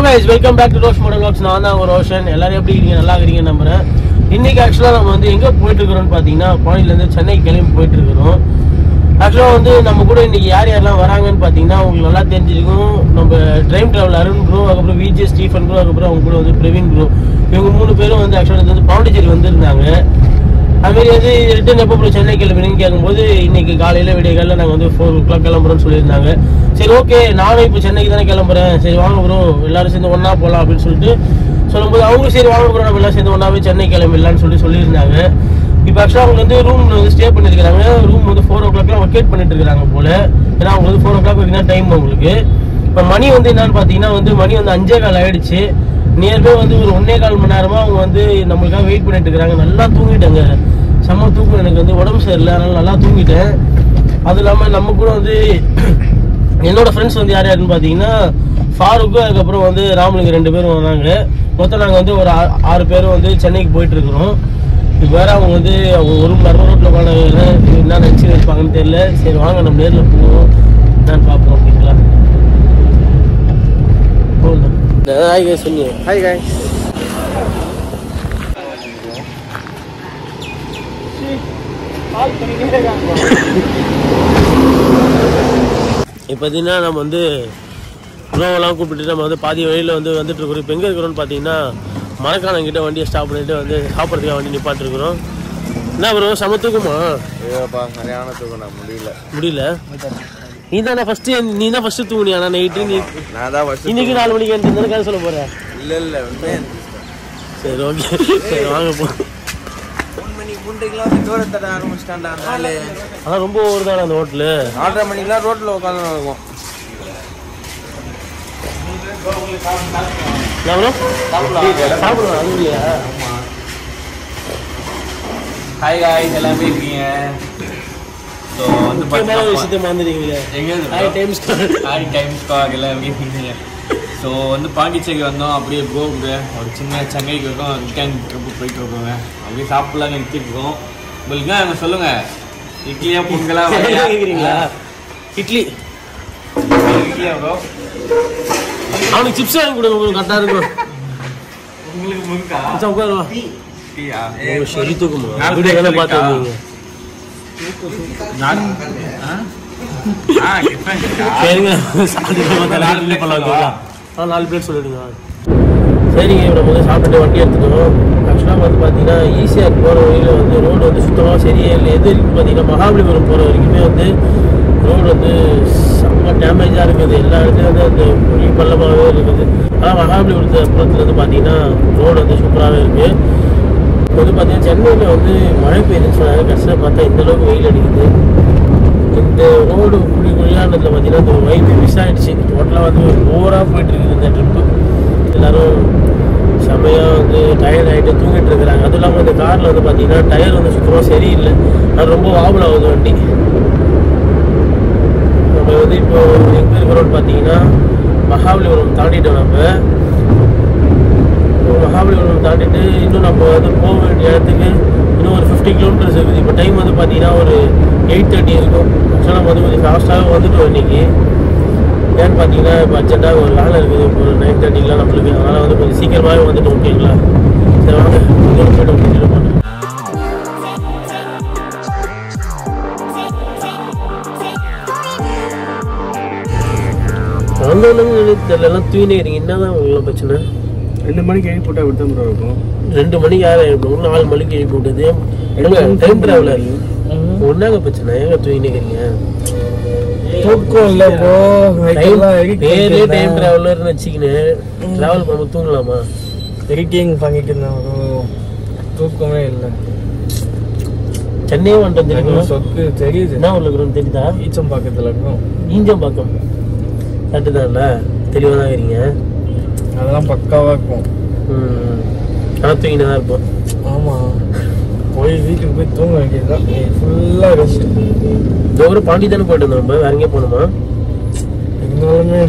Guys welcome back to Rosh model walks நான் தான் உங்க ரோஷன் எல்லாரும் எப்படி இருக்கீங்க நல்லா இருக்கீங்க நம்புறேன் இன்னைக்கு ஆக்சுவலாக நம்ம வந்து எங்கே போயிட்டு இருக்கிறோம்னு பார்த்தீங்கன்னா பாண்டியிலேருந்து சென்னை கிளம்பி போயிட்டு இருக்கிறோம் ஆக்சுவலாக வந்து நம்ம கூட இன்னைக்கு யார் யாரெல்லாம் வராங்கன்னு பார்த்தீங்கன்னா உங்களுக்கு நல்லா தெரிஞ்சிருக்கும் நம்ம ட்ரைம் டிராவல் அருண் ப்ரோ அதுக்கப்புறம் விஜே ஸ்டீஃபன் ப்ரோ அதுக்கப்புறம் அவங்க கூட வந்து பிரவீன் ப்ரோ இவங்க மூணு பேரும் வந்து ஆக்சுவலாக வந்து பாண்டிச்சேரி வந்திருந்தாங்க அதுமாரி வந்து ரிட்டர்ன் எப்போ ப்ரோ சென்னை கிளம்புறீங்கன்னு கேட்கும்போது இன்னைக்கு காலையில் விடிய காலையில் நாங்கள் வந்து ஃபோர் ஓ கிளாக் கிளம்புறோம்னு சொல்லியிருந்தாங்க சரி ஓகே நானும் இப்போ சென்னைக்கு தானே கிளம்புறேன் சரி வாங்க ப்ரோ எல்லாரும் சேர்ந்து ஒன்றா போகலாம் அப்படின்னு சொல்லிட்டு சொல்லும்போது அவங்க சரி வாங்க ப்ரோ நம்ம எல்லாம் சேர்ந்து ஒன்றாவே சென்னை கிளம்பிடலான்னு சொல்லி சொல்லியிருந்தாங்க இப்போ ஆக்சுவலாக அவங்க வந்து ரூம் வந்து ஸ்டே பண்ணியிருக்காங்க ரூம் வந்து ஃபோர் ஓ கிளாக்லாம் ஒர்க்கேட் பண்ணிட்டு இருக்காங்க போல ஏன்னா அவங்க வந்து ஃபோர் ஓ கிளாக் வரைக்கும் தான் டைம் அவங்களுக்கு இப்போ மணி வந்து என்னன்னு பார்த்தீங்கன்னா வந்து மணி வந்து அஞ்சே கால் ஆயிடுச்சு நியர்பை வந்து ஒரு ஒன்னே கால் மணி நேரமா அவங்க வந்து நம்மளுக்காக வெயிட் பண்ணிட்டு இருக்காங்க நல்லா தூங்கிட்டாங்க செம்ம தூக்கம் எனக்கு வந்து உடம்பு சரியில்லை அதனால நல்லா தூங்கிட்டேன் அது இல்லாமல் நம்ம கூட வந்து என்னோட ஃப்ரெண்ட்ஸ் வந்து யார் யாருன்னு பார்த்தீங்கன்னா ஃபாரூக்கு அதுக்கப்புறம் வந்து ராமலிங்க ரெண்டு பேரும் வராங்க மொத்தம் நாங்கள் வந்து ஒரு ஆ- ஆறு பேரும் வந்து சென்னைக்கு போயிட்டு இருக்கிறோம் இப்போ வேற அவங்க வந்து அவங்க ஒரு மணி நேரம் ரோட்டில் உட்காந்து என்ன நினச்சி இருப்பாங்கன்னு தெரியல சரி வாங்க நம்ம நேரில் போவோம் என்னன்னு பார்ப்போம் ஓகேங்களா போகலாம் சொன்னீங்க ஹாய் காய்ஸ் இப்போ பார்த்தீங்கன்னா நம்ம வந்து உணவெல்லாம் கூப்பிட்டு நம்ம வந்து பாதி வழியில் வந்து வந்துட்டு இருக்கிறோம் இப்போ எங்கே இருக்கிறோம்னு பார்த்தீங்கன்னா மரக்காணம் கிட்ட வண்டியை ஸ்டாப் பண்ணிட்டு வந்து சாப்பிட்றதுக்காக வண்டி நிப்பாட்டிருக்கிறோம் என்ன ப்ரோ சம தூக்குமா ஐயோப்பா சரியான தூக்கம் நான் முடியல முடியல நீ தானே ஃபர்ஸ்ட் நீ தான் ஃபர்ஸ்ட் தூங்குனியா நான் நைட்டு நீ நான் தான் ஃபர்ஸ்ட் இன்னைக்கு நாலு மணிக்கு வந்து கதை சொல்ல போற இல்ல இல்ல உண்மையா சரி ஓகே சரி வாங்க போ மூணு மணி மூன்றைக்கெல்லாம் வந்து டோரை தட ஆரம்பிச்சிட்டான்டா நாலு அதான் ரொம்ப ஓவர் தானே அந்த ஹோட்டலு நாலரை மணிக்கெல்லாம் ரோட்ல உட்காந்து இருக்கும் நான் bro? சாப்பிடுவேன் அது இல்லையா ஹாய் காய்ஸ் எல்லாமே இருக்கீங்க ஸோ வந்து முக்கியமான ஒரு விஷயத்தை மறந்துட்டீங்களே எங்கே hi time square hi time ஸ்காக் எல்லாமே இருக்கீங்க ஸோ வந்து பாண்டிச்சேரி வந்தோம் அப்படியே கோகுடு ஒரு சின்ன சென்னைக்கு இருக்கோம் ரிட்டர்ன் ட்ரிப்பு போயிட்டு இருக்கோங்க அப்படியே சாப்பிடலாம் நிறுத்திட்டு இருக்கோம் உங்களுக்கு என்ன சொல்லுங்க இட்லியா பொங்கலா வடையா? கேக்குறீங்களா இட்லி இட்லியா ப்ரோ அவனுக்கு சிப்ஸ் வாங்கி கொடுங்க உங்களுக்கு கரெக்டாக இருக்கும் உங்களுக்கு முறுக்கா மச்சான் உட்காருவா டீயா ஓ சரி தூக்குமா நான் வீடியோ தானே சொல்லிட்டா? பார்த்துருந்தீங்க நான் ஆ? ஆ டிஃபன் சரிங்க சாப்பிட்டு பார்த்தா நாலு நாலு plate பண்ணலாம் சொல்லவா? ஆ நாலு பிளேட் சொல்லிடுங்க சரிங்க இப்போ நம்ம வந்து சாப்பிட்டு வண்டி எடுத்துக்கணும் ஆக்சுவலாக வந்து பார்த்தீங்கன்னா ஈஸியாக போகிற வழியில் வந்து ரோடு வந்து சுத்தமாக சரியே இல்லை எது இருக்குது பார்த்தீங்கன்னா மகாபலிபுரம் போகிற வரைக்குமே வந்து ரோடு வந்து செம்ம டேமேஜாக இருக்குது எல்லா இடத்துலையும் வந்து அந்த குழி பள்ளமாகவே இருக்குது ஆனால் மகாபலிபுரத்து அப்புறத்துல வந்து பார்த்தீங்கன்னா ரோடு வந்து சூப்பராகவே இருக்குது இப்போ வந்து பார்த்தீங்கன்னா சென்னையில் வந்து மழை பெய்யுதுன்னு சொன்னாங்க கடைசியில் பார்த்தா இந்த அளவுக்கு வெயில் அடிக்குது இந்த ரோடு குழி குழியானதுல பார்த்தீங்கன்னா இந்த வைப்பு மிஸ் ஆயிடுச்சு டோட்டலாக வந்து ஓவராக போயிட்டு இருக்குது இந்த ட்ரிப்பு எல்லாரும் செமையாக வந்து டயர்ட் ஆகிட்டு தூங்கிட்டு இருக்கிறாங்க அதுவும் இல்லாமல் இந்த காரில் வந்து பார்த்தீங்கன்னா டயர் வந்து சுத்தமாக சரியில்லை அது ரொம்ப வாபல் ஆகுது வண்டி நம்ம வந்து இப்போ எங்கே இருக்கிறோம்னு பார்த்தீங்கன்னா மகாபலிபுரம் தாண்டிட்டோம் நம்ம இப்போ மகாபலிபுரம் தாண்டிட்டு இன்னும் நம்ம வந்து போக வேண்டிய இடத்துக்கு இன்னும் ஒரு ஃபிஃப்டி கிலோமீட்டர்ஸ் இருக்குது இப்போ டைம் வந்து பார்த்தீங்கன்னா ஒரு எயிட் தேர்ட்டி இருக்கும் ஆக்சுவலாக நம்ம வந்து கொஞ்சம் ஃபாஸ்ட்டாக வந்துட்டோம் இன்னைக்கு ஏன்னு பார்த்தீங்கன்னா இப்போ அர்ஜென்ட்டாக ஒரு வேலை இருக்குது இப்போ ஒரு நைன் தேர்ட்டிக்கெலாம் நம்மளுக்கு அதனால் வந்து கொஞ்சம் சீக்கிரமாகவே வந்துட்டோம் ஓகேங்களா சரி வாங்க இங்கே போய்ட்டு கூட்டிட்டு போனேன் வந்தவனுங்க தெரியல எல்லாம் தூங்கினே இருக்கீங்க என்னதான் உங்களை பிரச்சனை ரெண்டு மணிக்கு எழுப்பி போட்டா விட்டு ப்ரோ இருக்கும் ரெண்டு மணிக்கு யாரும் எழுப்பணும் நாலு மணிக்கு எழுப்பி விட்டது டைம் டிராவலர் ஒன்னாங்க பிரச்சனை ஏங்க தூங்கினீங்க தூக்கம் இல்ல ப்ரோ பேரே டைம் டிராவலர்னு வச்சுக்கினேன் டிராவல் பண்ணும்போது தூங்கலாமா எடிட்டிங் பண்ணிட்டு இருந்தேன் ப்ரோ தூக்கமே இல்லை சென்னையே வந்துட்டு வந்துருக்கணும் சொக்கு தெரியுது என்ன ஊர்ல இருக்கிறோம் தெரியுதா ஈச்சம் பக்கத்துல இருக்கும் ஈஞ்சம் பக்கம் கரெக்டு தான்ல தெளிவாக தான் இருக்கீங்க அதெல்லாம் பக்காவா இருக்கும் ம் ஆனால் தூங்கினா தான் இருப்போம் ஆமா போய் வீட்டுக்கு போய் தூங்க வேண்டியதுதான் ஃபுல்லா ரெஸ்ட் தோற பாண்டி தானே போயிட்டு இருந்தோம் நம்ம வேற எங்கேயும் போகணுமா இருந்தாலுமே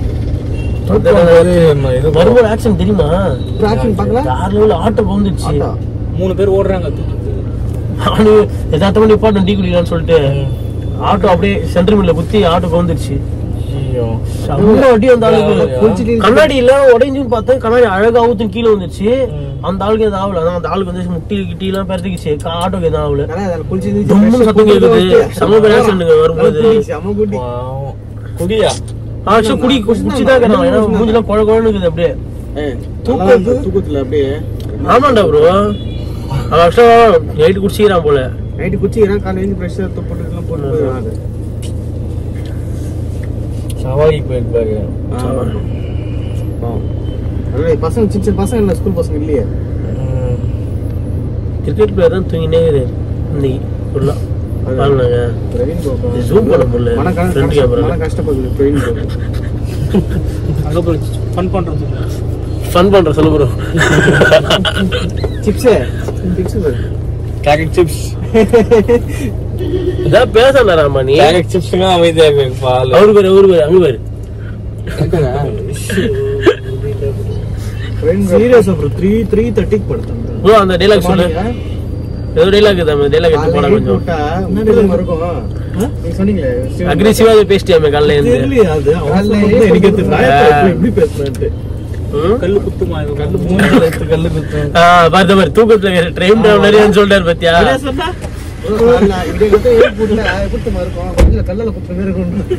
இது வரும்போது ஆக்ஷன் தெரியுமா ட்ராக்கிங் பார்க்கலாம் கார்ல உள்ள ஆட்டோ வந்துடுச்சு மூணு பேர் ஓடுறாங்க அவனு எதார்த்தமா நிப்பாட்டும் டீ குடிக்கலாம்னு சொல்லிட்டு ஆட்டோ அப்படியே சென்டர் மில்ல குத்தி ஆட்டோ வந்துருச்சு அடிக்கும் செம்ம அடி அந்த ஆளுக்கு குளிச்சிட்டு கண்ணாடி இல்ல உடைஞ்சுன்னு பார்த்தேன் கண்ணாடி அழகா ஊத்து கீழே வந்துருச்சு அந்த ஆளுக்கு எதுவும் ஆகல அதான் அந்த ஆளுக்கு வந்து முட்டி கிட்டி எல்லாம் பெருத்துக்குச்சு ஆட்டோக்கு எதுவும் ஆகல ஆனா அதில் குளிச்சு ரொம்ப சத்தம் கேக்குது செம்ம பேசுங்க வரும்போது செம குட்டி குடியா ஆக்சுவலா குடி குடிச்சுதான் இருக்கிறான் ஏன்னா மூஞ்சிலாம் குழ குழன்னு இருக்குது அப்படியே தூக்கத்து தூக்கத்துல அப்படியே ஆமாண்டா ப்ரோ அவன் ஆக்சுவலா நைட்டு குடிச்சிக்கிறான் போல நைட்டு குச்சிக்கிறான் காலையில எழுந்து ப்ரெஷர் போட்டு எல்லாம் போட்டு போயிடுறான் அது சவாரி போயிருப்பாரு அதனால பசங்க சின்ன சின்ன பசங்க இல்லை ஸ்கூல் பசங்க இல்லையே கிரிக்கெட் பிளேயர் தான் தூங்கினே இருக்கிறாரு இன்னைக்கு ஃபுல்லா பாருங்க பிரவீன் கோபம் இது zoom பண்ண முடியல. மன கஷ்ட- Front camera. மன கஷ்டப்படுது பிரவீன் கோபம் அங்க போய் ஃபன் பண்றோம் சொல்லு ஃபன் பண்ற சொல்ல ப்ரோ சிப்ஸே சிப்ஸ் கேரட் சிப்ஸ் இதான் பேசலாமா நீ கேரட் சிப்ஸ்ங்க அமைதியா இருக்கு பால் அவரு பேரு அவரு பேரு அங்க பேரு சீரியஸ் அப்புறம் த்ரீ த்ரீ தேர்ட்டிக்கு படுத்தேன் ப்ரோ அந்த டைலாக் சொல்லு ஏதோ டைலாக் இருக்குது அந்த டைலாக் எடுத்து போட கொஞ்சம் இருக்கும் நீங்க சொன்னீங்களே அக்ரெசிவா பேசிட்டியாமே காலையில இருந்து தெரியலையே அது அவன் சொன்னது எனக்கு தெரியல. நான் எப்ப எப்படி பேசுறேன்ட்டு ம்? கல்லு குத்துமா இது கல்லு மூஞ்சில எடுத்து கல்லு குத்தும் ஆ, பார்த்த மாதிரி தூக்கத்துல ட்ரெயின் டிரைவர் சொல்றாரு பாத்தியா காலைல இங்க கிட்ட ஏறி போட்டுல குத்துமா இருக்கும் கொஞ்சம் கல்லால குத்துற மாதிரி இருக்கும்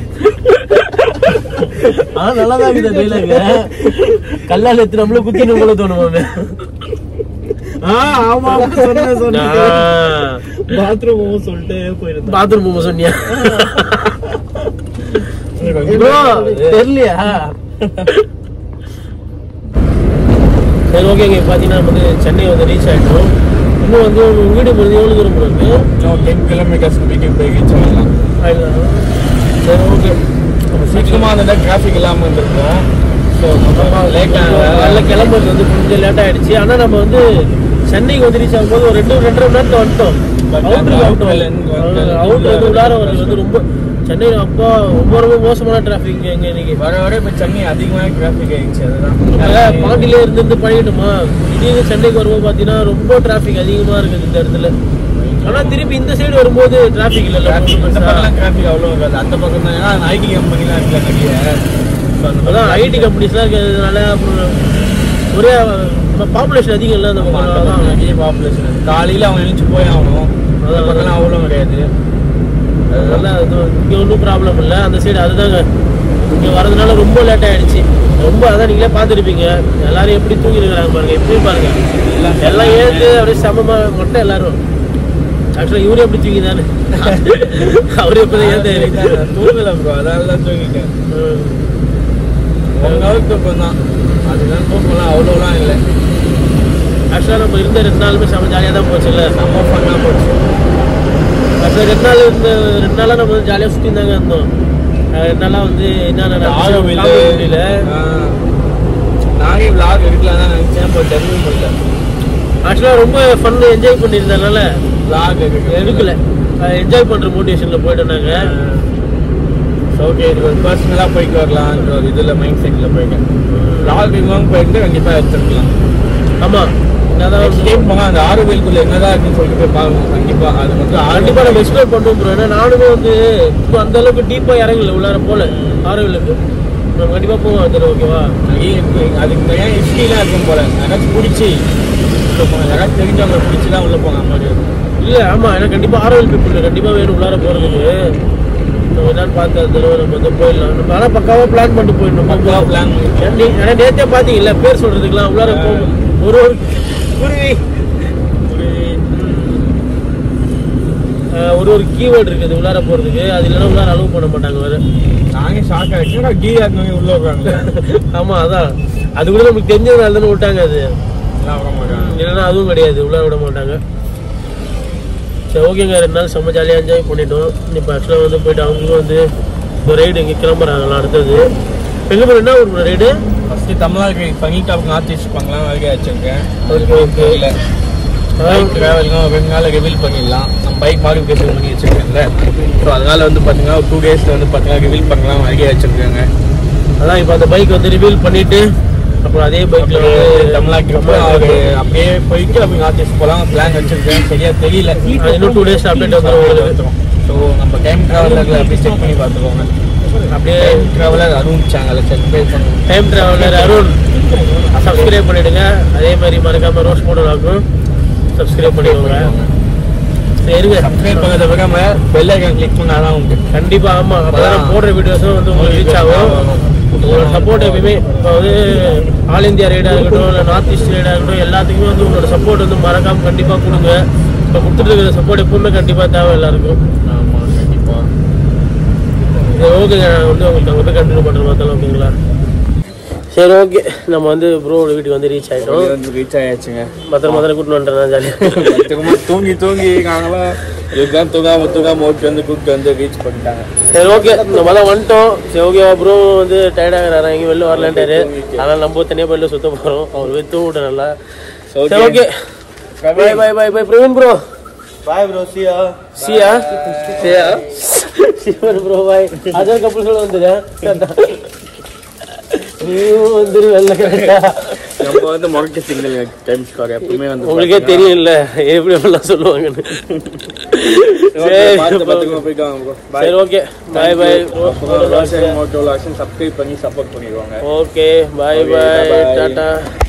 ஆனா நல்லாதான் இருக்குது டைலாக் கல்லால எடுத்து நம்மள குத்தின்னு போல தோணுமாமே ஆ ஆமா ஆமா, சொன்னேன் சொன்னேன் ஆ. பாத்ரூம் சொல்லிட்டு போயிருந்தேன் பாத்ரூம் போக சொன்னியா ப்ரோ தெரியலையா சரி ஓகேங்க பாத்தீங்கன்னா நம்ம வந்து சென்னை வந்து ரீச் ஆயிட்டோம் இன்னும் வந்து உங்க வீடு போகிறது எவ்வளவு தூரம் போல இருக்கு டென் கிலோமீட்டர்ஸ் வீட்டுக்கு போய் ரீச் ஆகலாம் ஆயிடலாம். சரி ஓகே சீக்கிரமா அந்த டிராஃபிக் இல்லாம இருந்திருக்கும் ஸோ மொத்தமாக லேட் காலைல கிளம்புறது வந்து கொஞ்சம் லேட் ஆயிடுச்சு ஆனா நம்ம வந்து சென்னைக்கு வந்து ரீச் ஆகும்போது ஒரு ரெண்டு ரெண்டரை மணி நேரத்துல வந்துட்டோம் But அவுட்டருக்கு அந்த outல இருந்து வந்து அவுட் வந்து உள்ளார வரது வந்து ரொம்ப சென்னையில அப்பா ரொம்ப ரொம்ப மோசமான டிராஃபிக் எங்க இன்னைக்கு வர வர இப்போ சென்னை அதிகமாக டிராஃபிக் ஆயிடுச்சு அதனால அதுதான் பாண்டியில இருந்து இருந்து பழகிட்டோமா திடீர்னு சென்னைக்கு வரும்போது பாத்தீங்கன்னா ரொம்ப டிராஃபிக் அதிகமா இருக்குது இந்த இடத்துல ஆனா திருப்பி இந்த சைடு வரும்போது டிராஃபிக் இல்ல டிராஃபிக் இந்த பக்கம்லாம் டிராஃபிக் அவ்வளோ இருக்காது அந்த பக்கம் தான் ஏன்னா ஐடி கம்பெனிலாம் இருக்குல்ல நிறைய So, அந்த அதான் ஐடி கம்பெனிஸ்லாம் இருக்கிறதுனால அப்புறம் ஒரே பாப்புலேஷன் அதிகம் இல்லை அந்த ஆமா, அந்த பக்கம் பக்கம் அதான். நிறைய பாப்புலேஷன் காலையில அவங்க எழுந்து போய் ஆகணும் அந்த பக்கம்லாம் அவ்வளோ கிடையாது அதனால அது இங்க ஒன்றும் ப்ராப்ளம் இல்லை அந்த சைடு அதுதாங்க இங்க வரதுனால ரொம்ப லேட் ஆயிடுச்சு ரொம்ப அதான் நீங்களே பார்த்துருப்பீங்க எல்லாரும் எப்படி தூங்கி இருக்கிறாங்க பாருங்க எப்படி பாருங்க எல்லாம் ஏந்து அப்படியே சமமா மொட்டை எல்லாரும் ஆக்சுவலா இவரே எப்படி தூங்கி தானே அவரே எப்படி ஏந்து தூங்கல ப்ரோ அதனால தான் தூங்கிட்டேன் ஒன் ஹவர் தூக்கம் தான் அதுதான் தூக்கம்லாம் அவ்வளோலாம் இல்லை ஆக்சுவலா நம்ம இருந்த ரெண்டு நாளுமே செம ஜாலியாக தான் போச்சுல்ல செம்ம ஃபன்னாக போச்சு ஆக்சுவலா ரெண்டு நாள் இருந்த ரெண்டு நாளா நம்ம வந்து ஜாலியாக சுற்றி தாங்க இருந்தோம் அஹ் ரெண்டு நாளா வந்து என்னென்ன ஆரோவில் முடியல நானே vlog எடுக்கலாம் தான் நினச்சேன் பட் எடுக்க முடியல ஆக்சுவலா ரொம்ப ஃபன் என்ஜாய் பண்ணியிருந்ததுனால vlog எடுக்கல என்ஜாய் பண்ற மோட்டிவேஷன்ல போயிட்டோம் நாங்க ஓகே இது ஒரு பர்சனலாக போயிட்டு வரலான்ற ஒரு இதில் மைண்ட் செட்டில் போயிட்டேன் vlog எடுக்கணும் போயிட்டு கண்டிப்பாக எடுத்துருக்கலாம் ஆமா என்னதான் நெக்ஸ்ட் டைம் போனால் அந்த ஆரோவியல்குள்ளே என்னதான் இருக்குன்னு சொல்லிட்டு போய் பார்க்கணும் கண்டிப்பாக அது மட்டும் கண்டிப்பா நம்ம எக்ஸ்ப்ளோர் பண்ணுவோம் ப்ரோ ஏன்னா நானுமே வந்து இப்போ அந்த அளவுக்கு டீப்பா இறங்கல உள்ளார போல ஆரோவிலுக்கு நம்ம கண்டிப்பா போவோம் அது ஓகேவா நிறைய இருக்கு அதுக்கு நிறைய ஹிஸ்ட்ரிலாம் இருக்கும் போல யாராச்சும் பிடிச்சி உள்ள போங்க யாராச்சும் தெரிஞ்சவங்க பிடிச்சி தான் உள்ள போங்க அந்த மாதிரி இருக்கும் இல்ல ஆமா ஏன்னா கண்டிப்பா ஆரோவில் பீப்புள் கண்டிப்பா வேணும் உள்ளார போறதுக்கு நம்ம என்னன்னு பார்த்து அந்த தடவை நம்ம வந்து போயிடலாம் நம்ம ஆனா பக்காவா பிளான் பண்ணிட்டு போயிடணும் பக்காவா plan பண்ணி. ஏன்னா நேத்தே பாத்தீங்கல்ல பேர் சொல்றதுக்குலாம் உள்ளார போகும் ஒரு ஒரு குருவி அஹ் ஒரு ஒரு கீவேர்டு இருக்குது உள்ளார போறதுக்கு அது இல்லைன்னா உள்ளார அலோவ் பண்ண மாட்டாங்க வேற நானே ஷாக் ஆகிடுச்சு கீழே இருக்கவங்க உள்ள உட்காங்க ஆமா அதான் அது கூட நமக்கு தெரிஞ்சதுனால தானே விட்டாங்க அது எல்லாம் வர மாட்டாங்க இல்லைன்னா அதுவும் கிடையாது உள்ளார விட மாட்டாங்க சரி ஓகேங்க ரெண்டு நாள் செம்ம ஜாலியாக என்ஜாய் பண்ணிட்டோம் இப்போ ஆக்சுவலாக வந்து போயிட்டு அவங்களும் வந்து இப்போ ரைடு இங்கே கிளம்புறாங்களாம் அடுத்தது எங்கே போய் என்ன ஒரு ரைடு ஃபர்ஸ்ட் தமிழ்நாடு பங்கிக்காப்புக்கு நார்த் ஈஸ்ட் பண்ணலாம் வரைக்கும் வச்சிருக்கேன் ஓகே ஓகே இல்லை பைக் ட்ராவலிங்கும் ரெண்டு நாள் ரிவீல் பண்ணிடலாம் நம்ம பைக் மாடிஃபிகேஷன் பண்ணி வச்சிருக்கேன்ல ஸோ அதனால வந்து பார்த்தீங்கன்னா டூ டேஸில் வந்து பார்த்தீங்கன்னா ரிவீல் பண்ணலாம் வரைக்கும் வச்சிருக்காங்க அதான் இப்போ அந்த பைக் வந்து ரிவீல் பண்ணிட்டு அப்புறம் அதே பைக்கில் வந்து தமிழ்நாட்டுக்கு அது அப்படியே போயிட்டு அப்படி நார்த் ஈஸ்ட் போகலாம் பிளான் வச்சிருக்கேன் சரியா தெரியல இன்னும் டூ டேஸ் அப்டேட் வந்துடும் உங்களுக்கு ஸோ நம்ம டைம் ட்ராவலரில் அப்படியே செக் பண்ணி பார்த்துக்கோங்க அப்படியே ட்ராவலர் அருண் சேனலை சப்ஸ்கிரைப் பண்ணுங்க டைம் டிராவலர் அருண் சப்ஸ்கிரைப் பண்ணிடுங்க அதே மாதிரி மறக்காம ரோஸ் மோடல் ஆகும் சப்ஸ்கிரைப் பண்ணிக்கோங்க சரிங்க சப்ஸ்கிரைப் பண்ணதை விடாம பெல் ஐக்கான் கிளிக் பண்ணாதான் உண்டு கண்டிப்பா ஆமா அப்பதான் போடுற வீடியோஸும் வந்து உங்களுக்கு ரீச் ஆகும் உங்களோட சப்போர்ட் எப்பயுமே இப்போ வந்து ஆல் இந்தியா ரைடாக இருக்கட்டும் இல்லை நார்த் ஈஸ்ட் ரைடாக இருக்கட்டும் எல்லாத்துக்குமே வந்து உங்களோட சப்போர்ட் வந்து மறக்காம கண்டிப்பாக கொடுங்க இப்போ கொடுத்துட்டு இருக்கிற சப்போர்ட் எப்பவுமே கண்டிப்பாக தேவை எல்லாருக்கும் ஆமா கண்டிப்பா சரி ஓகேங்க நான் வந்து உங்களுக்கு அங்கே போய் கண்டினியூ பண்ணுற பார்த்தாலும் ஓகேங்களா சரி ஓகே நம்ம வந்து ப்ரோவோட வீட்டுக்கு வந்து ரீச் ஆகிட்டோம் வந்து ரீச் ஆயாச்சுங்க பத்திரம் பத்திரம் கூட்டிட்டு வந்துட்டேன் ஜாலியாக திரும்ப தூங்கி தூங்கி நாங்களாம் இதுதான் தூங்காம தூங்காம ஓட்டு வந்து கூப்பிட்டு வந்து ரீச் பண்ணிட்டாங்க சரி ஓகே நம்ம தான் வந்துட்டோம் சரி ஓகே ப்ரோ வந்து டயர்டாகிறாரா எங்கேயும் வெளில வரலான்ட்டாரு அதனால் நம்ம தனியாக வெளில சுத்த போகிறோம் அவர் போய் தூங்கிட்டு நல்லா சரி okay bye bye bye bye Praveen bro bye bro see ya see ya see ya Sivan bro bye அதான் கப்பல் சொல்ல வந்துடுறேன் நீயும் வந்துரு வெளில கரெக்டா நம்ம வந்து முறைக்க சிங்கிள் டைம் ஸ்கோர் எப்பவுமே வந்து உங்களுக்கே தெரியும்ல எப்படி எப்படிலாம் சொல்லுவாங்கன்னு பார்த்து சரி பத்திரமா போயிட்டு வாங்க bro. Bye. சரி ஓகே பை பை அப்புறம் ரோஷன் மோட்டோ லாக்ஷன் சப்ஸ்கிரைப் பண்ணி சப்போர்ட் பண்ணிடுவாங்க okay bye Okay, bye bye. Tata